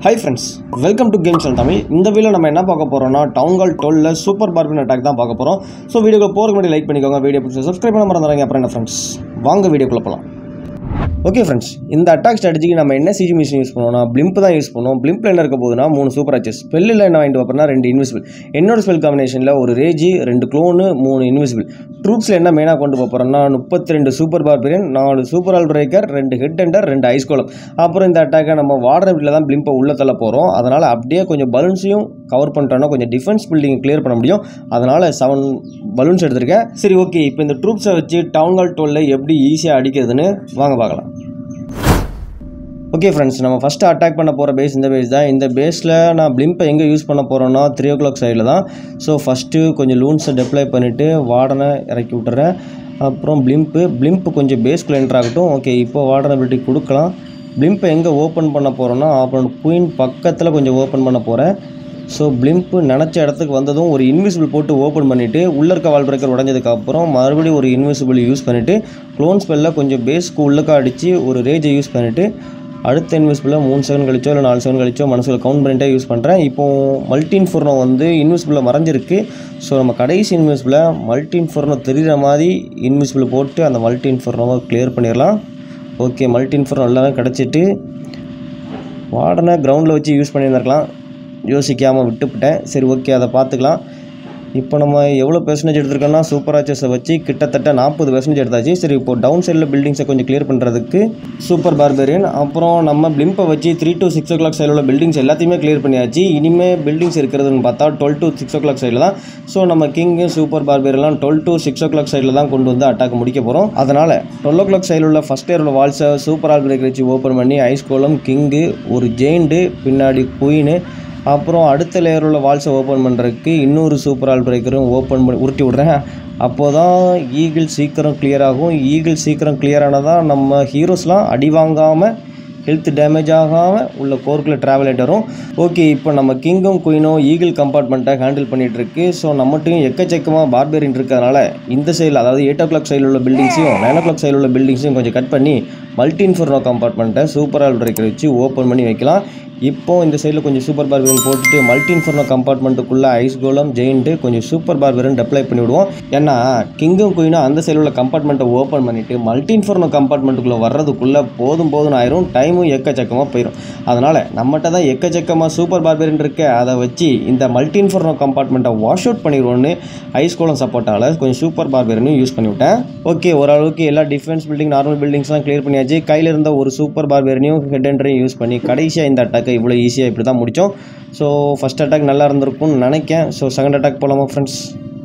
high friends welcome to games and Tamil இந்த video நம்ம என்ன பார்க்க போகிறோம்னா டவுன் கால் டுவெல்ல சூப்பர் பார்பின் அட்டாக் தான் பார்க்க போகிறோம் ஸோ வீடியோக்கு போகிறதுக்கு முன்னாடி லைக் பண்ணிக்கோங்க வீடியோ பிடிச்சி சப்ஸ்கிரைப் பண்ண மறந்துடுறாங்க அப்புறம் என்ன ஃப்ரெண்ட்ஸ் வாங்க வீடியோக்குள்ள போகலாம் ஓகே ஃப்ரெண்ட்ஸ் இந்த அட்டாக் ஸ்ட்ராட்டஜிக்கு நம்ம என்ன சிஜி மிஷின் யூஸ் பண்ணுவோம்னா பிளிம்ப் தான் யூஸ் பண்ணுவோம் பிளிம்பில் என்ன இருக்க போகுதுன்னா மூணு சூப்பர் ஆச்சஸ் ஸ்பெல்லில் என்ன வாங்கிட்டு வைப்போம்னா ரெண்டு இன்விசிபிள் என்னோட ஸ்பெல் காம்பினேஷனில் ஒரு ரேஜி ரெண்டு க்ளோனு மூணு இன்விசிபிள் ட்ரூப்ஸில் என்ன மெயினாக கொண்டு போகிறோம்னா முப்பத்தி ரெண்டு சூப்பர் பார்பிரியன் நாலு சூப்பர் ஆல் பிரேக்கர் ரெண்டு ஹெட் அண்டர் ரெண்டு ஐஸ் கோலம் அப்புறம் இந்த அட்டாக்கை நம்ம வாடர் வீட்டில் தான் பிளிம்பை உள்ள தள்ள போகிறோம் அதனால் அப்படியே கொஞ்சம் பலூன்ஸையும் கவர் பண்ணிட்டோம்னா கொஞ்சம் டிஃபென்ஸ் பில்டிங் கிளியர் பண்ண முடியும் அதனால் செவன் பலூன்ஸ் எடுத்திருக்கேன் சரி ஓகே இப்போ இந்த ட்ரூப்ஸை வச்சு டவுன் கால் டுவெல்ல எப்படி ஈஸியாக அடிக்கிறதுன்னு வாங்க பார்க்கலாம் ஓகே ஃப்ரெண்ட்ஸ் நம்ம ஃபஸ்ட்டு அட்டாக் பண்ண போகிற பேஸ் இந்த பேஸ் தான் இந்த பேஸில் நான் பிளிம்பை எங்கே யூஸ் பண்ண போகிறேன்னா த்ரீ ஓ கிளாக் சைடில் தான் ஸோ ஃபஸ்ட்டு கொஞ்சம் லூன்ஸை டெப்ளை பண்ணிவிட்டு வார்டனை இறக்கி விட்டுறேன் அப்புறம் பிளிம்ப்பு பிளிம்ப் கொஞ்சம் பேஸ்க்குள்ள என்ட்ரு ஆகட்டும் ஓகே இப்போ வார்டன் அபிலிட்டி கொடுக்கலாம் பிளிம்பை எங்கே ஓப்பன் பண்ண போகிறோன்னா அப்புறம் குயின் பக்கத்தில் கொஞ்சம் ஓப்பன் பண்ண போகிறேன் ஸோ பிளிம்ப்பு நினச்ச இடத்துக்கு வந்ததும் ஒரு இன்விசிபிள் போட்டு ஓப்பன் பண்ணிவிட்டு உள்ளே இருக்க வால் பிரேக்கர் உடஞ்சதுக்கப்புறம் மறுபடியும் ஒரு இன்விசிபிள் யூஸ் பண்ணிவிட்டு க்ளோன் ஸ்பெல்லில் கொஞ்சம் பேஸ்க்கு உள்ளக்க அடித்து ஒரு ரேஜை யூஸ் பண்ணிவிட்டு அடுத்த இன்விசிபிளில் மூணு செகண்ட் கழிச்சோ இல்லை நாலு செகண்ட் கழிச்சோ மனசில் கவுண்ட் பண்ணிட்டே யூஸ் பண்ணுறேன் இப்போ மல்டின் ஃபுர்னோ வந்து இன்விசிபிளில் மறைஞ்சிருக்கு ஸோ நம்ம கடைசி இன்விசிபிளில் மல்டின் ஃபுர்னோ தெரிகிற மாதிரி இன்விசிபிள் போட்டு அந்த மல்டின் ஃபுர்னோவை கிளியர் பண்ணிடலாம் ஓகே மல்டின் ஃபுர்னோ எல்லாமே கிடச்சிட்டு வார்டனை கிரவுண்டில் வச்சு யூஸ் பண்ணியிருந்திருக்கலாம் யோசிக்காமல் விட்டுவிட்டேன் சரி ஓகே அதை பார்த்துக்கலாம் இப்போ நம்ம எவ்வளோ பெர்சன்டேஜ் எடுத்திருக்கோம்னா சூப்பர் ஆச்சஸை வச்சு கிட்டத்தட்ட நாற்பது பெர்சன்டேஜ் எடுத்தாச்சு சரி இப்போ டவுன் சைடில் பில்டிங்ஸை கொஞ்சம் கிளியர் பண்ணுறதுக்கு சூப்பர் பார்பேரியன் அப்புறம் நம்ம பிளிம்பை வச்சு three to six o'clock சைடில் உள்ள பில்டிங்ஸ் எல்லாத்தையுமே கிளியர் பண்ணியாச்சு இனிமேல் பில்டிங்ஸ் இருக்கிறதுன்னு பார்த்தா twelve to six o'clock சைடில் தான் ஸோ நம்ம கிங்கு சூப்பர் பார்பேரியெல்லாம் twelve to six o'clock சைடில் தான் கொண்டு வந்து அட்டாக் முடிக்க போகிறோம் அதனால் டுவெல் ஓ கிளாக் சைடில் உள்ள ஃபஸ்ட் இயர் உள்ள வால்ஸை சூப்பர் ஆல் பிரேக் வச்சு ஓப்பன் பண்ணி ஐஸ் கோலம் கிங்கு ஒரு ஜெயிண்டு பின்னாடி குயின்னு அப்புறம் அடுத்த லேயர் உள்ள வால்ஸை ஓப்பன் பண்ணுறதுக்கு இன்னொரு சூப்பர் ஆல் பிரேக்கரும் ஓப்பன் பண்ணி உருட்டி விட்றேன் அப்போ தான் ஈகிள் சீக்கிரம் கிளியர் ஆகும் ஈகிள் சீக்கிரம் கிளியர் ஆனதான் நம்ம ஹீரோஸ்லாம் அடி வாங்காமல் ஹெல்த் டேமேஜ் ஆகாமல் உள்ள கோர்க்கில் ட்ராவல் ஆகிட்டு வரும் ஓகே இப்போ நம்ம கிங்கும் குயினும் ஈகிள் கம்பார்ட்மெண்ட்டை ஹேண்டில் பண்ணிகிட்டு இருக்கு ஸோ நம்மட்டையும் எக்கச்சக்கமாக பார்பேரின் இருக்கிறதுனால இந்த சைடில் அதாவது எயிட் ஓ கிளாக் சைடில் உள்ள பில்டிங்ஸையும் நைன் ஓ கிளாக் சைடில் உள்ள பில்டிங்ஸையும் கொஞ்சம் கட் பண்ணி மல்டி இன்ஃபர்னோ கம்பார்ட்மெண்ட்டை சூப்பர் ஆல் பிரேக்கர் வச்சு ஓப்பன் பண்ணி வைக்கலாம் இப்போ இந்த சைடில் கொஞ்சம் சூப்பர் பார்பரன் போட்டுட்டு மல்டி இன்ஃபர்னோ கம்பார்ட்மெண்ட்டுக்குள்ளே ஐஸ் கோலம் ஜெயின்ட்டு கொஞ்சம் சூப்பர் பார்பரன் டெப்ளை பண்ணி விடுவோம் ஏன்னா கிங்கும் குயினும் அந்த சைடில் உள்ள கம்பார்ட்மெண்ட்டை ஓப்பன் பண்ணிவிட்டு மல்டி இன்ஃபர்னோ கம்பார்ட்மெண்ட்டுக்குள்ளே வர்றதுக்குள்ளே போதும் போதும் ஆயிரும் டைமும் எக்கச்சக்கமாக போயிடும் அதனால் நம்மகிட்ட தான் எக்கச்சக்கமாக சூப்பர் பார்பரன் இருக்கு அதை வச்சு இந்த மல்டி இன்ஃபர்னோ கம்பார்ட்மெண்ட்டை வாஷ் அவுட் பண்ணிடுவோன்னு ஐஸ் கோலம் சப்போர்ட்டால் கொஞ்சம் சூப்பர் பார்பரனையும் யூஸ் பண்ணிவிட்டேன் ஓகே ஓரளவுக்கு எல்லா டிஃபென்ஸ் பில்டிங் நார்மல் பில்டிங்ஸ்லாம் கிளியர் பண்ணியாச்சு கையில் இருந்த ஒரு சூப்பர் பார்பரனையும் ஹெட் அண்டரையும் யூஸ் பண்ணி கடைசியாக இந்த அட்டாக்கை இவ்வளோ ஈஸியாக இப்படி தான் முடித்தோம் ஸோ ஃபஸ்ட் அட்டாக் நல்லா இருந்திருக்கும்னு நினைக்கேன் ஸோ செகண்ட் அட்டாக் போகலாமா ஃப்ரெண்ட்ஸ்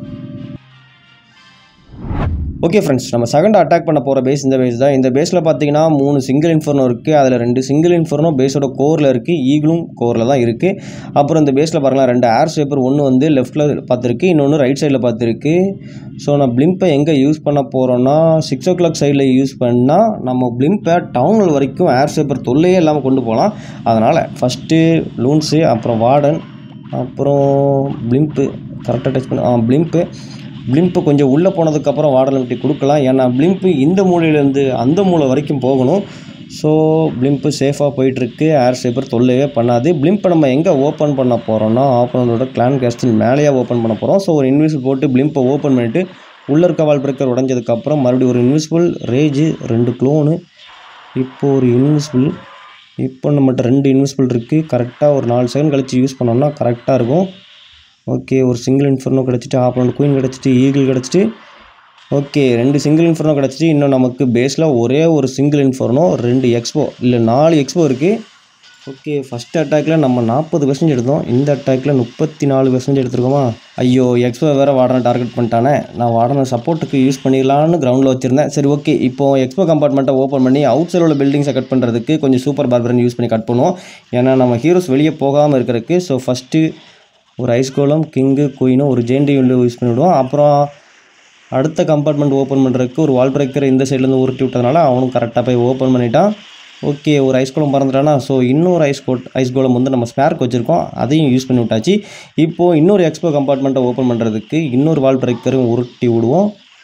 ஓகே ஃப்ரெண்ட்ஸ் நம்ம செகண்ட் அட்டாக் பண்ண போகிற பேஸ் இந்த பேஸ் தான் இந்த பேஸில் பார்த்தீங்கன்னா மூணு சிங்கிள் இன்ஃபர்னோ இருக்குது அதில் ரெண்டு சிங்கிள் இன்ஃபர்னோ பேஸோட கோரில் இருக்குது ஈகிளும் கோரில் தான் இருக்குது அப்புறம் இந்த பேஸில் பாருங்களா ரெண்டு ஏர் ஸ்வேப்பர் ஒன்று வந்து லெஃப்ட்டில் பார்த்துருக்கு இன்னொன்று ரைட் சைடில் பார்த்துருக்கு ஸோ நான் பிளிம்பை எங்கே யூஸ் பண்ண போகிறோன்னா சிக்ஸ் ஓ கிளாக் சைடில் யூஸ் பண்ணால் நம்ம பிளிம்பை டவுனில் வரைக்கும் ஏர் ஸ்வேப்பர் தொல்லையே இல்லாமல் கொண்டு போகலாம் அதனால் ஃபஸ்ட்டு லூன்ஸு அப்புறம் வார்டன் அப்புறம் பிளிம்ப்பு கரெக்டாக டச் பண்ண ஆ பிளிம்ப்பு பிளிம்ப்பு கொஞ்சம் உள்ளே போனதுக்கப்புறம் வாடல் விட்டு கொடுக்கலாம் ஏன்னா பிளிம்ப்பு இந்த மூலையிலேருந்து அந்த மூலை வரைக்கும் போகணும் ஸோ பிளிம்ப்பு சேஃபாக போயிட்டுருக்கு ஏர் சேப்பர் தொல்லையே பண்ணாது பிளிம்பை நம்ம எங்கே ஓப்பன் பண்ண போகிறோம்னா ஆப்பனோட கிளான் கேஸ்டில் மேலேயே ஓப்பன் பண்ண போகிறோம் ஸோ ஒரு இன்விசிபிள் போட்டு பிளிம்பை ஓப்பன் பண்ணிவிட்டு உள்ளே இருக்க வால் பிரேக்கர் உடஞ்சதுக்கப்புறம் மறுபடியும் ஒரு இன்விசிபிள் ரேஜு ரெண்டு க்ளோனு இப்போ ஒரு இன்விசிபிள் இப்போ நம்மகிட்ட ரெண்டு இன்விசிபிள் இருக்குது கரெக்டாக ஒரு நாலு செகண்ட் கழித்து யூஸ் பண்ணோம்னா கரெக்டாக இருக்கும் ஓகே ஒரு சிங்கிள் இன்ஃபர்னோ கிடச்சிட்டு ஆப்போனண்ட் குயின் கிடச்சிட்டு ஈகிள் கிடச்சிட்டு ஓகே ரெண்டு சிங்கிள் இன்ஃபர்னோ கிடச்சிட்டு இன்னும் நமக்கு பேஸில் ஒரே ஒரு சிங்கிள் இன்ஃபர்னோ ரெண்டு எக்ஸ்போ இல்லை நாலு எக்ஸ்போ இருக்குது ஓகே ஃபஸ்ட் அட்டாக்கில் நம்ம நாற்பது பெர்சன்ட் எடுத்தோம் இந்த அட்டாக்கில் முப்பத்தி நாலு பெர்சன்ட் எடுத்துருக்கோமா ஐயோ எக்ஸ்போ வேறு வாடனை டார்கெட் பண்ணிட்டானே நான் வாடனை சப்போர்ட்டுக்கு யூஸ் பண்ணிடலான்னு கிரவுண்டில் வச்சுருந்தேன் சரி ஓகே இப்போ எக்ஸ்போ கம்பார்ட்மெண்ட்டை ஓப்பன் பண்ணி அவுட் சைடில் உள்ள பில்டிங்ஸை கட் பண்ணுறதுக்கு கொஞ்சம் சூப்பர் பார்பரன் யூஸ் பண்ணி கட் பண்ணுவோம் ஏன்னா நம்ம ஹீரோஸ் வெளியே போகாமல் இருக்கிறதுக்கு ஸோ ஃபஸ்ட்டு ஒரு ஐஸ் கோலம் கிங்கு குயினும் ஒரு ஜெயின்டையும் யூஸ் பண்ணிவிடுவோம் அப்புறம் அடுத்த கம்பார்ட்மெண்ட் ஓப்பன் பண்ணுறதுக்கு ஒரு வால் பிரேக்கர் இந்த சைட்லேருந்து உருட்டி விட்டதுனால அவனும் கரெக்டாக போய் ஓப்பன் பண்ணிட்டான் ஓகே ஒரு ஐஸ் கோலம் பறந்துட்டானா ஸோ இன்னொரு ஐஸ் கோட் ஐஸ் கோலம் வந்து நம்ம ஸ்பேர்க்கு வச்சுருக்கோம் அதையும் யூஸ் பண்ணி விட்டாச்சு இப்போது இன்னொரு எக்ஸ்போ கம்பார்ட்மெண்ட்டை ஓப்பன் பண்ணுறதுக்கு இன்னொரு வால் பிரேக்கரும் உருட்டி விடுவோம்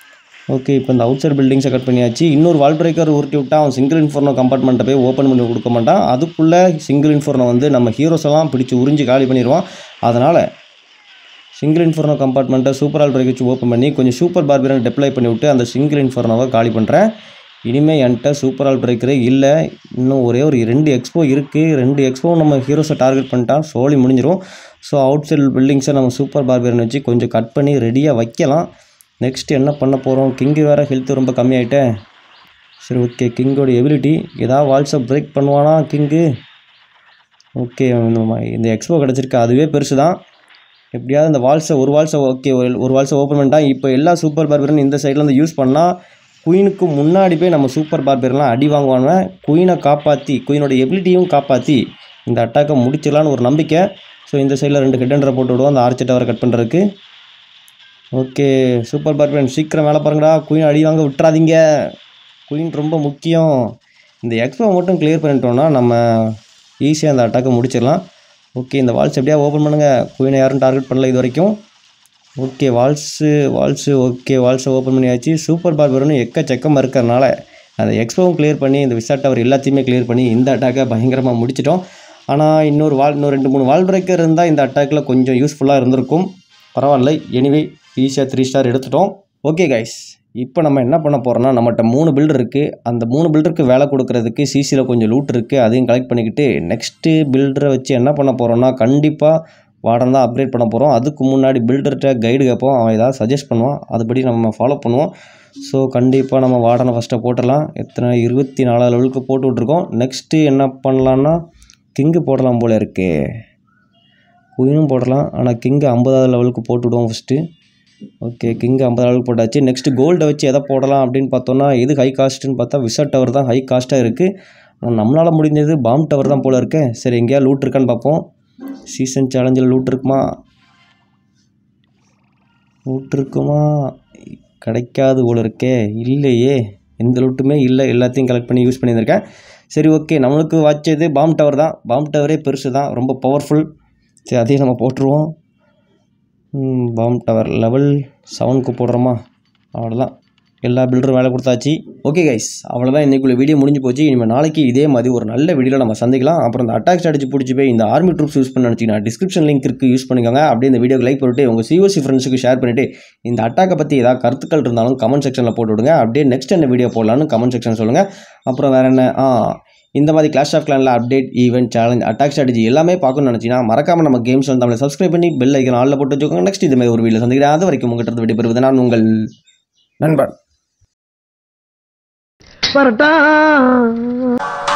ஓகே இப்போ இந்த அவுட் சைடு பில்டிங்ஸை கட் பண்ணியாச்சு இன்னொரு வால் பிரேக்கர் உருட்டி விட்டா அவன் சிங்கிள் இன்ஃபோர்னோ கம்பார்ட்மெண்ட்டை போய் ஓப்பன் பண்ணி கொடுக்க மாட்டான் அதுக்குள்ளே சிங்கிள் இன்ஃபோர்னோ வந்து நம்ம ஹீரோஸ் எல்லாம் பிடிச்சி உறிஞ்சி காலி பண்ணிடுவான் அதனால் சிங்கிள் இன்ஃபோர்னோ கம்பார்ட்மெண்ட்டை சூப்பர் ஆல் பிரேக் வச்சு ஓப்பன் பண்ணி கொஞ்சம் சூப்பர் பார்பியரன் டெப்ளை பண்ணி விட்டு அந்த சிங்கிள் இன்ஃபோர்னோவை காலி பண்ணுறேன் இனிமேல் என்கிட்ட சூப்பர் ஆல் பிரேக்கரே இல்லை இன்னும் ஒரே ஒரு ரெண்டு எக்ஸ்போ இருக்குது ரெண்டு எக்ஸ்போ நம்ம ஹீரோஸை டார்கெட் பண்ணிட்டா சோலி முடிஞ்சிடும் ஸோ அவுட் சைடு பில்டிங்ஸை நம்ம சூப்பர் பார்பியரன் வச்சு கொஞ்சம் கட் பண்ணி ரெடியாக வைக்கலாம் நெக்ஸ்ட் என்ன பண்ண போகிறோம் கிங்கு வேறு ஹெல்த் ரொம்ப கம்மியாயிட்டேன் சரி ஓகே கிங்கோட எபிலிட்டி ஏதாவது வால்ஸை பிரேக் பண்ணுவானா கிங்கு ஓகே இந்த எக்ஸ்போ கிடச்சிருக்கு அதுவே பெருசு தான் எப்படியாவது இந்த வால்ஸை ஒரு வால்ஸை ஓகே ஒரு வால்ஸை ஓப்பன் பண்ணிட்டான் இப்போ எல்லா சூப்பர் பார்பரும் இந்த சைடில் வந்து யூஸ் பண்ணால் குயினுக்கு முன்னாடி போய் நம்ம சூப்பர் பார்பர்லாம் அடி வாங்குவாங்க குயினை காப்பாற்றி குயினோட எபிலிட்டியும் காப்பாற்றி இந்த அட்டாக்கை முடிச்சிடலான்னு ஒரு நம்பிக்கை ஸோ இந்த சைடில் ரெண்டு ஹெட்டண்டரை போட்டு விடுவோம் அந்த ஆர்ச்சி டவரை கட் பண்ணுறதுக்கு ஓகே சூப்பர் பார்பரன் சீக்கிரம் வேலை பாருங்கடா குயின் அடி வாங்க விட்டுறாதீங்க குயின் ரொம்ப முக்கியம் இந்த எக்ஸ்போ மட்டும் கிளியர் பண்ணிட்டோம்னா நம்ம ஈஸியாக அந்த அட்டாக்கை முடிச்சிடலாம் ஓகே இந்த வால்ஸ் எப்படியா ஓப்பன் பண்ணுங்கள் குயினை யாரும் டார்கெட் பண்ணல இது வரைக்கும் ஓகே வால்ஸு வால்ஸு ஓகே வால்ஸை ஓப்பன் பண்ணியாச்சு சூப்பர் பார்பர்னு எக்கச்சக்கமாக இருக்கிறனால அந்த எக்ஸ்போவும் கிளியர் பண்ணி இந்த விசா டவர் எல்லாத்தையுமே கிளியர் பண்ணி இந்த அட்டாக்கை பயங்கரமாக முடிச்சிட்டோம் ஆனால் இன்னொரு வால் இன்னும் ரெண்டு மூணு வால் பிரேக்கர் இருந்தால் இந்த அட்டாக்கில் கொஞ்சம் யூஸ்ஃபுல்லாக இருந்திருக்கும் பரவாயில்ல எனிவே ஈஸியாக த்ரீ ஸ்டார் எடுத்துட்டோம் ஓகே கைஸ் இப்போ நம்ம என்ன பண்ண போகிறோம்னா நம்மகிட்ட மூணு பில்டர் இருக்குது அந்த மூணு பில்டருக்கு வேலை கொடுக்கறதுக்கு சிசியில் கொஞ்சம் லூட் இருக்குது அதையும் கலெக்ட் பண்ணிக்கிட்டு நெக்ஸ்ட்டு பில்டரை வச்சு என்ன பண்ண போகிறோம்னா கண்டிப்பாக வார்டன் தான் அப்கிரேட் பண்ண போகிறோம் அதுக்கு முன்னாடி பில்டர்கிட்ட கைடு கேட்போம் அவன் ஏதாவது சஜஸ்ட் பண்ணுவான் அதுபடி நம்ம ஃபாலோ பண்ணுவோம் ஸோ கண்டிப்பாக நம்ம வார்டனை ஃபஸ்ட்டை போட்டுடலாம் எத்தனை இருபத்தி நாலு லெவலுக்கு போட்டு விட்ருக்கோம் நெக்ஸ்ட்டு என்ன பண்ணலான்னா கிங்கு போடலாம் போல இருக்கே குயினும் போடலாம் ஆனால் கிங்கு ஐம்பதாவது லெவலுக்கு போட்டு விடுவோம் ஃபஸ்ட்டு ஓகே கிங்கு ஐம்பது லெவலுக்கு போட்டாச்சு நெக்ஸ்ட்டு கோல்டை வச்சு எதை போடலாம் அப்படின்னு பார்த்தோன்னா எது ஹை காஸ்ட்டுன்னு பார்த்தா விசா டவர் தான் ஹை காஸ்ட்டாக இருக்குது ஆனால் நம்மளால் முடிஞ்சது பாம் டவர் தான் போல இருக்கே சரி எங்கேயா லூட் இருக்கான்னு பார்ப்போம் சீசன் சேலஞ்சில் லூட் இருக்குமா லூட் இருக்குமா கிடைக்காது போல இருக்கே இல்லையே எந்த லூட்டுமே இல்லை எல்லாத்தையும் கலெக்ட் பண்ணி யூஸ் பண்ணியிருக்கேன் சரி ஓகே நம்மளுக்கு வச்சது பாம் டவர் தான் பாம் டவரே பெருசு தான் ரொம்ப பவர்ஃபுல் சரி அதையும் நம்ம போட்டுருவோம் பாம் டவர் லெவல் செவனுக்கு போடுறோமா அவ்வளோதான் எல்லா பில்டரும் வேலை கொடுத்தாச்சு ஓகே கைஸ் அவ்வளோதான் இன்றைக்குள்ள வீடியோ முடிஞ்சு போச்சு இனிமேல் நாளைக்கு இதே மாதிரி ஒரு நல்ல வீடியோவில் நம்ம சந்திக்கலாம் அப்புறம் இந்த அட்டாக் ஸ்ட்ராட்டஜி பிடிச்சி போய் இந்த ஆர்மி ட்ரூப்ஸ் யூஸ் பண்ண நினச்சிங்கன்னா டிஸ்கிரிப்ஷன் லிங்க் இருக்குது யூஸ் பண்ணிக்கோங்க அப்படியே இந்த வீடியோக்கு லைக் பண்ணிட்டு உங்கள் சிஓசி ஃப்ரெண்ட்ஸுக்கு ஷேர் பண்ணிவிட்டு இந்த அட்டாக்கை பற்றி ஏதாவது கருத்துக்கள் இருந்தாலும் கமெண்ட் செக்ஷனில் போட்டு விடுங்க அப்படியே நெக்ஸ்ட் என்ன வீடியோ போடலான்னு கமெண்ட் செக்ஷன் சொல்லுங்கள் அப்புறம் வேறு என்ன ஆ இந்த மாதிரி கிளாஷ் ஆஃப் கிளானில் update event challenge attack strategy எல்லாமே பார்க்கணும்னு நினச்சிங்கன்னா மறக்காம நம்ம கேம்ஸ் வந்து நம்மளை சப்ஸ்கிரைப் பண்ணி பெல் ஐக்கன் ஆளில் போட்டு வச்சுக்கோங்க நெக்ஸ்ட் இது மாதிரி ஒரு வீடியோ சந்திக்கிறேன் அது வரைக்கும் உங்கள்கிட்ட இருந்து விடைபெறுவது நான் உங்கள் நண்பன் வரட்டா